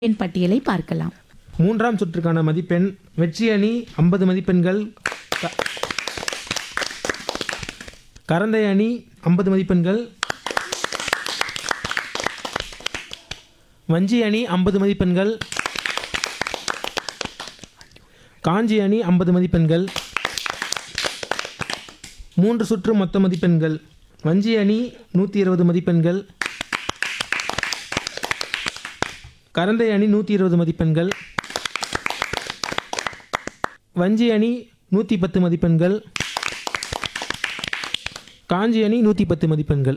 என் பட்டியலை பார்க்கலாம் மூன்றாம் சுற்றுக்கான மதிப்பெண் வெற்றி அணி ஐம்பது மதிப்பெண்கள் க- கரந்தை அணி ஐம்பது மதிப்பெண்கள் வஞ்சி அணி ஐம்பது மதிப்பெண்கள் காஞ்சி அணி ஐம்பது மதிப்பெண்கள் மூன்று சுற்று மொத்த மதிப்பெண்கள் வஞ்சி அணி நூற்றி இருபது மதிப்பெண்கள் கரந்தை அணி நூற்றி இருபது மதிப்பெண்கள் வஞ்சி அணி நூற்றி பத்து மதிப்பெண்கள் காஞ்சி அணி நூற்றி பத்து மதிப்பெண்கள்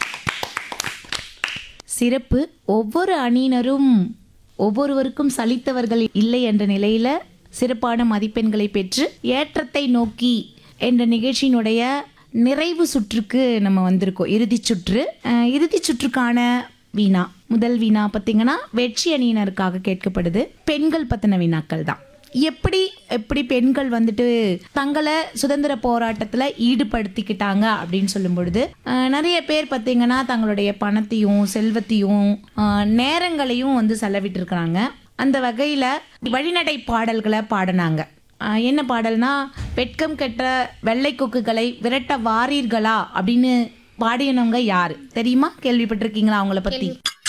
சிறப்பு ஒவ்வொரு அணியினரும் ஒவ்வொருவருக்கும் சலித்தவர்கள் இல்லை என்ற நிலையில சிறப்பான மதிப்பெண்களை பெற்று ஏற்றத்தை நோக்கி என்ற நிகழ்ச்சியினுடைய நிறைவு சுற்றுக்கு நம்ம வந்திருக்கோம் இறுதி சுற்று அஹ், இறுதி சுற்றுக்கான வீணா முதல் வீணா பார்த்தீங்கன்னா வெற்றி அணியினருக்காக கேட்கப்படுது பெண்கள் பத்தின வினாக்கள் தான் எப்படி எப்படி பெண்கள் வந்துட்டு தங்களை சுதந்திர போராட்டத்தில் ஈடுபடுத்திக்கிட்டாங்க அப்படின்னு சொல்லும் பொழுது அஹ், நிறைய பேர் பார்த்தீங்கன்னா தங்களுடைய பணத்தையும் செல்வத்தையும் அஹ், நேரங்களையும் வந்து செலவிட்டிருக்கிறாங்க அந்த வகையில் வழிநடை பாடல்களை பாடினாங்க அஹ், என்ன பாடல்னா வெட்கம் கெட்ட வெள்ளை கொக்குகளை விரட்ட வாரீர்களா அப்படின்னு பாடினவங்க யாரு தெரியுமா கேள்விப்பட்டிருக்கீங்களா அவங்கள பத்தி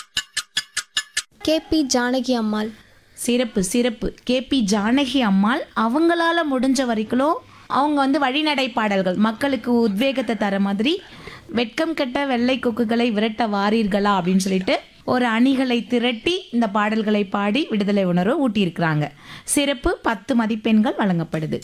கேபி ஜானகி அம்மாள் சிறப்பு சிறப்பு கேபி ஜானகி அம்மாள் அவங்களால முடிஞ்ச வரைக்கும் அவங்க வந்து வழிநடை பாடல்கள் மக்களுக்கு உத்வேகத்தை தர மாதிரி வெட்கம் கெட்ட வெள்ளை கொக்குகளை விரட்ட வாரீர்களா அப்படின்னு சொல்லிட்டு ஒரு அணிகளை திரட்டி இந்த பாடல்களை பாடி விடுதலை உணர்வு ஊட்டியிருக்கிறாங்க சிறப்பு பத்து மதிப்பெண்கள் வழங்கப்படுது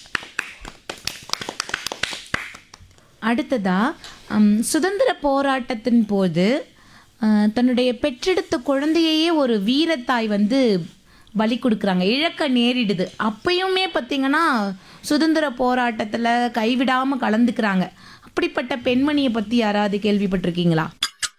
அடுத்ததா ஹம், சுதந்திர போராட்டத்தின் போது அஹ், தன்னுடைய பெற்றெடுத்த குழந்தையையே ஒரு வீரத்தாய் வந்து பலி கொடுக்குறாங்க இழக்க நேரிடுது அப்பயுமே பார்த்தீங்கன்னா சுதந்திர போராட்டத்தில் கைவிடாமல் கலந்துக்கிறாங்க அப்படிப்பட்ட பெண்மணியை பற்றி யாராவது கேள்விப்பட்டிருக்கீங்களா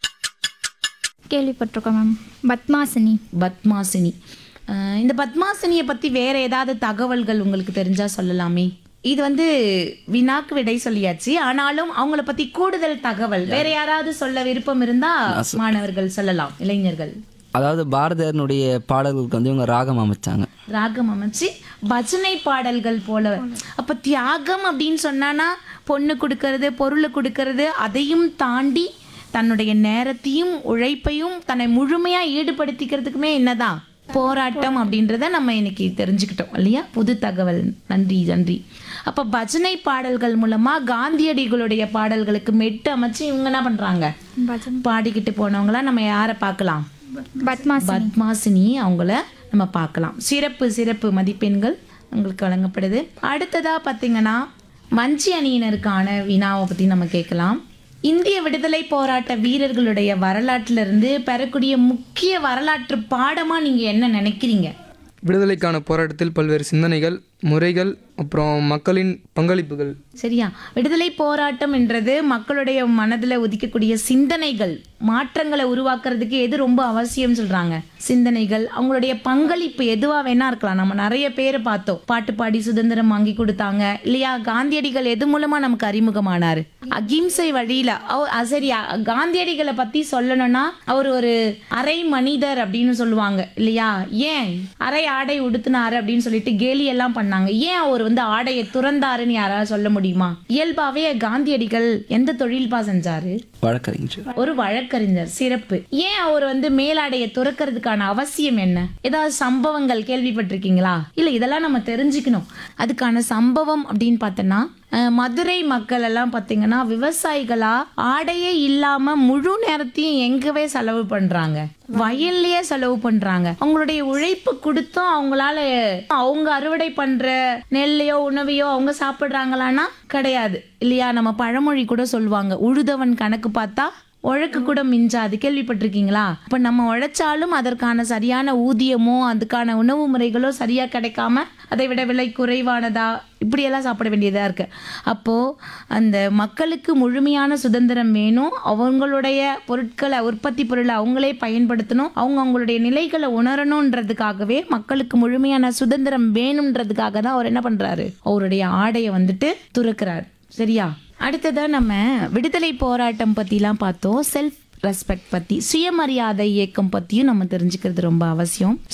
கேள்விப்பட்டிருக்கோம் மேம் பத்மாசினி பத்மாசினி அஹ், இந்த பத்மாசினியை பற்றி வேற ஏதாவது தகவல்கள் உங்களுக்கு தெரிஞ்சா சொல்லலாமே இது வந்து வினாக்கு விடை சொல்லியாச்சு ஆனாலும் அவங்கள பத்தி கூடுதல் தகவல் வேற யாராவது சொல்ல விருப்பம் இருந்தா மாணவர்கள் சொல்லலாம் இளைஞர்கள் அதாவது பாரதியாரனுடைய பாடல்களுக்கு வந்து இவங்க ராகம் அமைச்சாங்க ராகம் அமைச்சு பஜனை பாடல்கள் போல அப்ப தியாகம் அப்படின்னு சொன்னானா பொண்ணு கொடுக்கறது பொருளை கொடுக்கறது அதையும் தாண்டி தன்னுடைய நேரத்தையும் உழைப்பையும் தன்னை முழுமையா ஈடுபடுத்திக்கிறதுக்குமே என்னதான் போராட்டம் அப்படின்றத நம்ம இன்னைக்கு தெரிஞ்சுக்கிட்டோம் இல்லையா புது தகவல் நன்றி நன்றி அப்ப பஜனை பாடல்கள் மூலமா காந்தியடிகளுடைய பாடல்களுக்கு மெட்டு அமைச்சு இவங்க என்ன பண்றாங்க பாடிக்கிட்டு போனவங்களா நம்ம யாரை பார்க்கலாம் பத்மாசினி பத்மாசினி அவங்கள நம்ம பார்க்கலாம் சிறப்பு சிறப்பு மதிப்பெண்கள் உங்களுக்கு வழங்கப்படுது அடுத்ததா பார்த்தீங்கன்னா மஞ்சி அணியினருக்கான வினாவை பற்றி நம்ம கேட்கலாம் இந்திய விடுதலை போராட்ட வீரர்களுடைய வரலாற்றிலிருந்து பெறக்கூடிய முக்கிய வரலாற்று பாடமாக நீங்கள் என்ன நினைக்கிறீங்க விடுதலைக்கான போராட்டத்தில் பல்வேறு சிந்தனைகள் முறைகள் அப்புறம் மக்களின் பங்களிப்புகள் சரியா விடுதலை போராட்டம் என்றது மக்களுடைய மனதில் உதிக்கக்கூடிய சிந்தனைகள் மாற்றங்களை உருவாக்குறதுக்கு எது ரொம்ப அவசியம் சொல்றாங்க சிந்தனைகள் அவங்களுடைய பங்களிப்பு எதுவா வேணா இருக்கலாம் நம்ம நிறைய பேரை பார்த்தோம் பாட்டு பாடி சுதந்திரம் வாங்கி கொடுத்தாங்க இல்லையா காந்தியடிகள் எது மூலமா நமக்கு அறிமுகமானாரு அகிம்சை வழியில அவ- அ, சரி அ, காந்தியடிகளை பத்தி சொல்லணும்னா அவர் ஒரு அரை மனிதர் அப்படின்னு சொல்லுவாங்க இல்லையா ஏன் அரை ஆடை உடுத்தினாரு அப்படின்னு சொல்லிட்டு கேலி எல்லாம் பண்ணாங்க ஏன் அவர் வந்து ஆடையை துறந்தாருன்னு யாராவது சொல்ல முடியுமா இயல்பாவே காந்தியடிகள் எந்த தொழில்பா செஞ்சாரு வழக்கறிஞர் ஒரு வழக்கறிஞர் சிறப்பு ஏன் அவர் வந்து மேலாடையை துறக்கிறதுக்கான அவசியம் என்ன ஏதாவது சம்பவங்கள் கேள்விப்பட்டிருக்கீங்களா இல்ல இதெல்லாம் நம்ம தெரிஞ்சுக்கணும் அதுக்கான சம்பவம் அப்படின்னு பார்த்தோன்னா அஹ், மதுரை மக்கள் எல்லாம் பார்த்தீங்கன்னா விவசாயிகளா ஆடையே இல்லாம முழு நேரத்தையும் எங்கவே செலவு பண்றாங்க வயல்லயே செலவு பண்றாங்க அவங்களுடைய உழைப்பு கொடுத்தும் அவங்களால அவங்க அறுவடை பண்ற நெல்லையோ உணவையோ அவங்க சாப்பிடுறாங்களான்னா கிடையாது இல்லையா நம்ம பழமொழி கூட சொல்லுவாங்க உழுதவன் கணக்கு பார்த்தா உழைக்கு கூட மிஞ்சாது கேள்விப்பட்டிருக்கீங்களா இப்ப நம்ம உழைச்சாலும் அதற்கான சரியான ஊதியமோ அதுக்கான உணவு முறைகளோ சரியா கிடைக்காம அதை விட விலை குறைவானதா இப்படியெல்லாம் சாப்பிட வேண்டியதா இருக்கு அப்போ அந்த மக்களுக்கு முழுமையான சுதந்திரம் வேணும் அவங்களுடைய பொருட்களை உற்பத்தி பொருளை அவங்களே பயன்படுத்தணும் அவங்க அவங்களுடைய நிலைகளை உணரணுன்றதுக்காகவே மக்களுக்கு முழுமையான சுதந்திரம் வேணுன்றதுக்காக தான் அவர் என்ன பண்றாரு அவருடைய ஆடையை வந்துட்டு துறக்கிறார் சரியா அடுத்ததா நம்ம விடுதலை போராட்டம் பத்திலாம் பார்த்தோம் செல்ஃப் ரெஸ்பெக்ட் பத்தி சுயமரியாதை இயக்கம் பத்தியும் நம்ம தெரிஞ்சுக்கிறது ரொம்ப அவசியம்